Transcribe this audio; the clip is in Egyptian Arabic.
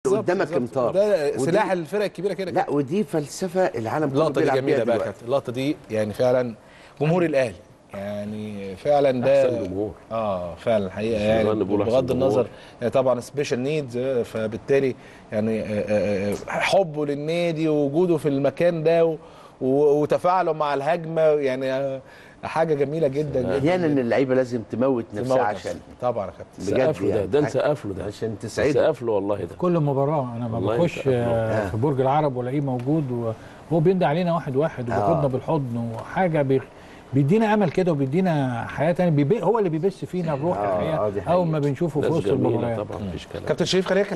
بالظبط، قدامك بالظبط. امطار ده ودي- سلاح الفرق الكبيره كده لا ودي فلسفه العالم كله اللقطه دي بيلعب جميله بيها بقى دلوقتي. كابتن اللقطه دي يعني فعلا جمهور الاهلي يعني فعلا ده أحسن جمهور. اه فعلا الحقيقه مش يعني نقدر نقول أحسن بغض جمهور. النظر يعني طبعا سبيشال نيدز فبالتالي يعني آه، آه، آه، حبه للنادي ووجوده في المكان ده و- و- وتفاعله مع الهجمه يعني آه، حاجه جميله جدا جدا احيانا جداً. اللعيبه لازم تموت تموت نفسها نفسها. عشان طبعا يا كابتن بجد سقف له ده يعني. ده نسقف له ده عشان تسعده سقف له والله ده كل مباراه انا ما والله بخش أنت أفضل. آه، في برج العرب والاقيه موجود وهو بيندى علينا واحد واحد وبياخدنا بالحضن وحاجه بي بيدينا امل كده وبيدينا حياه تانية بيبي هو اللي بيبث فينا الروح آه، آه، دي الحقيقه حقيقة. اول ما بنشوفه في ناس وسط جميلة المباريات طبعا مفيش كلام كابتن شريف خلينا